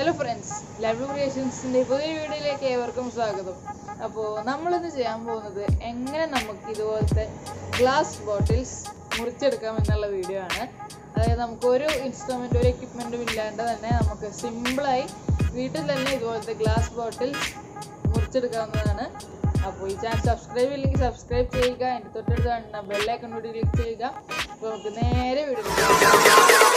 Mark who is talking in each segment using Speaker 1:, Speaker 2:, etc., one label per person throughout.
Speaker 1: hello friends live ക്രിയേഷൻസിൻ്റെ പുതിയ വീഡിയോയിലേക്ക് ഏവർക്കും സ്വാഗതം അപ്പോൾ നമ്മളിന്ന് ചെയ്യാൻ പോകുന്നത് എങ്ങനെ നമുക്ക് ഇതുപോലത്തെ ഗ്ലാസ് ബോട്ടിൽസ് മുറിച്ചെടുക്കാം എന്നുള്ള വീഡിയോ ആണ് അതായത് നമുക്ക് ഒരു ഇൻസ്ട്രുമെൻ്റ് ഒരു എക്യുപ്മെൻറ്റും ഇല്ലാണ്ട് തന്നെ നമുക്ക് സിമ്പിളായി വീട്ടിൽ തന്നെ ഇതുപോലത്തെ ഗ്ലാസ് ബോട്ടിൽസ് മുറിച്ചെടുക്കാവുന്നതാണ് അപ്പോൾ ഈ ചാനൽ സബ്സ്ക്രൈബ് ഇല്ലെങ്കിൽ സബ്സ്ക്രൈബ് ചെയ്യുക എൻ്റെ തൊട്ടടുത്ത് കാണുന്ന ബെല്ലൈക്കൺ കൂടി ക്ലിക്ക് ചെയ്യുക അപ്പോൾ നമുക്ക് നേരെ വീഡിയോ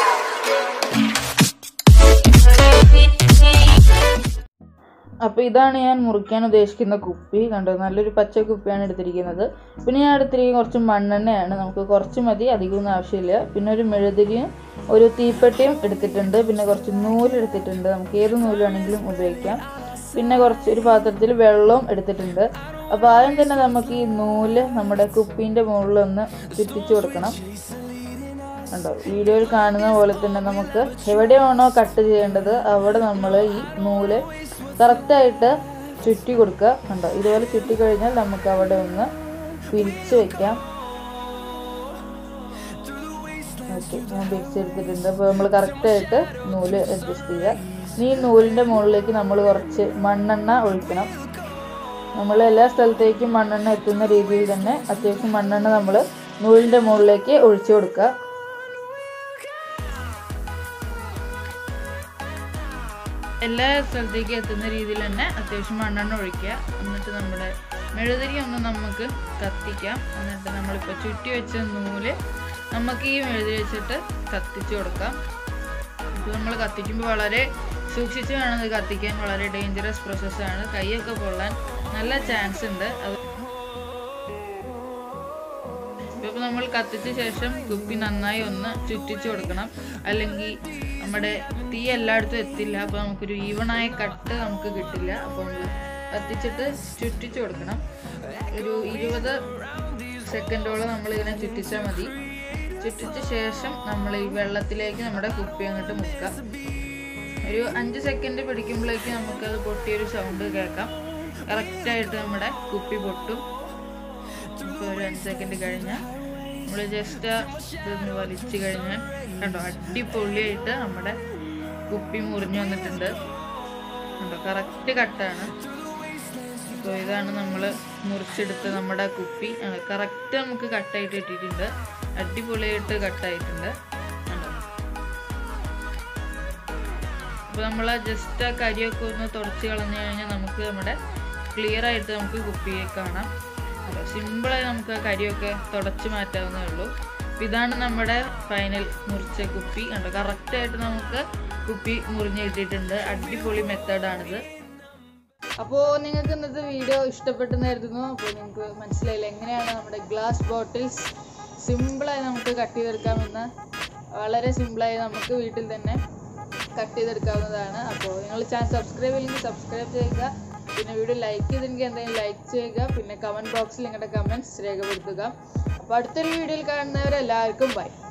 Speaker 1: അപ്പോൾ ഇതാണ് ഞാൻ മുറിക്കാൻ ഉദ്ദേശിക്കുന്ന കുപ്പി കണ്ടോ നല്ലൊരു പച്ച കുപ്പിയാണ് എടുത്തിരിക്കുന്നത് പിന്നെ ഞാൻ എടുത്തിരിക്കുന്നത് കുറച്ച് മണ്ണെണ്ണയാണ് നമുക്ക് കുറച്ച് മതി അധികമൊന്നും ആവശ്യമില്ല പിന്നെ ഒരു മെഴുതിരിയും ഒരു തീപ്പെട്ടിയും എടുത്തിട്ടുണ്ട് പിന്നെ കുറച്ച് നൂല് എടുത്തിട്ടുണ്ട് നമുക്ക് ഏത് നൂല് വേണമെങ്കിലും ഉപയോഗിക്കാം പിന്നെ കുറച്ച് ഒരു പാത്രത്തിൽ വെള്ളവും എടുത്തിട്ടുണ്ട് അപ്പോൾ ആദ്യം തന്നെ നമുക്ക് ഈ നൂല് നമ്മുടെ കുപ്പീൻ്റെ മുകളിൽ ഒന്ന് ചുറ്റിച്ചു കൊടുക്കണം കണ്ടോ വീഡിയോയിൽ കാണുന്ന പോലെ തന്നെ നമുക്ക് എവിടെയാണോ കട്ട് ചെയ്യേണ്ടത് അവിടെ നമ്മൾ ഈ നൂല് കറക്റ്റായിട്ട് ചുറ്റി കൊടുക്കുക കണ്ടോ ഇതുപോലെ ചുറ്റി കഴിഞ്ഞാൽ നമുക്ക് അവിടെ ഒന്ന് പിരിച്ച് വെക്കാം ഓക്കെ ഞാൻ പിരിച്ചെടുത്തിട്ടുണ്ട് അപ്പോൾ നമ്മൾ കറക്റ്റായിട്ട് നൂല് അഡ്ജസ്റ്റ് ചെയ്യുക ഇനി ഈ നൂലിൻ്റെ മുകളിലേക്ക് നമ്മൾ കുറച്ച് മണ്ണെണ്ണ ഒഴിക്കണം നമ്മൾ എല്ലാ സ്ഥലത്തേക്കും മണ്ണെണ്ണ എത്തുന്ന രീതിയിൽ തന്നെ അത്യാവശ്യം മണ്ണെണ്ണ നമ്മൾ നൂലിൻ്റെ മുകളിലേക്ക് ഒഴിച്ചു കൊടുക്കുക എല്ലാ സ്ഥലത്തേക്കും എത്തുന്ന രീതിയിൽ തന്നെ അത്യാവശ്യം മണ്ണെണ്ണ ഒഴിക്കുക എന്നിട്ട് നമ്മുടെ മെഴുതിരി ഒന്ന് നമുക്ക് കത്തിക്കാം എന്നിട്ട് നമ്മളിപ്പോൾ ചുറ്റി വെച്ച നൂല് നമുക്ക് ഈ മെഴുതിരി വെച്ചിട്ട് കത്തിച്ചു കൊടുക്കാം ഇത് നമ്മൾ കത്തിക്കുമ്പോൾ വളരെ സൂക്ഷിച്ച് വേണം ഇത് കത്തിക്കാൻ വളരെ ഡേഞ്ചറസ് പ്രോസസ്സാണ് കൈയൊക്കെ പൊള്ളാൻ നല്ല ചാൻസ് ഉണ്ട് അത് ഇപ്പോൾ നമ്മൾ കത്തിച്ച ശേഷം കുപ്പി നന്നായി ഒന്ന് ചുറ്റിച്ചു കൊടുക്കണം അല്ലെങ്കിൽ നമ്മുടെ തീ എല്ലായിടത്തും എത്തില്ല അപ്പോൾ നമുക്കൊരു ഈവണായ കട്ട് നമുക്ക് കിട്ടില്ല അപ്പോൾ നമ്മൾ കത്തിച്ചിട്ട് ചുറ്റിച്ചു കൊടുക്കണം ഒരു ഇരുപത് സെക്കൻഡോളം നമ്മളിങ്ങനെ ചുറ്റിച്ചാൽ മതി ചുറ്റിച്ച ശേഷം നമ്മൾ ഈ വെള്ളത്തിലേക്ക് നമ്മുടെ കുപ്പി അങ്ങോട്ട് മുക്കാം ഒരു അഞ്ച് സെക്കൻഡ് പിടിക്കുമ്പോഴേക്ക് നമുക്കത് പൊട്ടിയൊരു സൗണ്ട് കേൾക്കാം കറക്റ്റായിട്ട് നമ്മുടെ കുപ്പി പൊട്ടും ഇപ്പോൾ ഒരു അഞ്ച് സെക്കൻഡ് കഴിഞ്ഞാൽ നമ്മൾ ജസ്റ്റ് ഇതൊന്ന് വലിച്ചു കഴിഞ്ഞാൽ കണ്ടോ അടിപൊളിയായിട്ട് നമ്മുടെ കുപ്പി മുറിഞ്ഞു വന്നിട്ടുണ്ട് കണ്ടോ കറക്റ്റ് കട്ടാണ് അപ്പോൾ ഇതാണ് നമ്മൾ മുറിച്ചെടുത്ത നമ്മുടെ കുപ്പി കറക്റ്റ് നമുക്ക് കട്ടായിട്ട് ഇട്ടിട്ടുണ്ട് അടിപൊളിയായിട്ട് കട്ടായിട്ടുണ്ട് കണ്ടോ അപ്പോൾ നമ്മൾ ജസ്റ്റ് ആ കരിയൊക്കെ ഒന്ന് തുടച്ച് കളഞ്ഞു കഴിഞ്ഞാൽ നമുക്ക് നമ്മുടെ ക്ലിയർ ആയിട്ട് നമുക്ക് കുപ്പിയെ കാണാം സിമ്പിളായി നമുക്ക് ആ കരിയൊക്കെ തുടച്ച് മാറ്റാവുന്നേ ഉള്ളൂ ഇതാണ് നമ്മുടെ ഫൈനൽ മുറിച്ച കുപ്പി കണ്ടോ കറക്റ്റായിട്ട് നമുക്ക് കുപ്പി മുറിഞ്ഞ് കിട്ടിയിട്ടുണ്ട് അടിപൊളി മെത്തേഡാണിത് അപ്പോൾ നിങ്ങൾക്ക് ഇന്നത്തെ വീഡിയോ ഇഷ്ടപ്പെട്ടെന്ന് കരുതുന്നു അപ്പോൾ നിങ്ങൾക്ക് മനസ്സിലായില്ല എങ്ങനെയാണ് നമ്മുടെ ഗ്ലാസ് ബോട്ടിൽസ് സിമ്പിളായി നമുക്ക് കട്ട് ചെയ്തെടുക്കാമെന്ന് വളരെ സിമ്പിളായി നമുക്ക് വീട്ടിൽ തന്നെ കട്ട് ചെയ്തെടുക്കാവുന്നതാണ് അപ്പോൾ നിങ്ങൾ ചാനൽ സബ്സ്ക്രൈബ് ഇല്ലെങ്കിൽ സബ്സ്ക്രൈബ് ചെയ്യുക പിന്നെ വീഡിയോ ലൈക്ക് ചെയ്തെങ്കിൽ എന്തെങ്കിലും ലൈക്ക് ചെയ്യുക പിന്നെ കമൻറ്റ് ബോക്സിൽ നിങ്ങളുടെ കമൻറ്റ്സ് രേഖപ്പെടുത്തുക അപ്പോൾ അടുത്തൊരു വീഡിയോയിൽ കാണുന്നവരെല്ലാവർക്കും ബൈ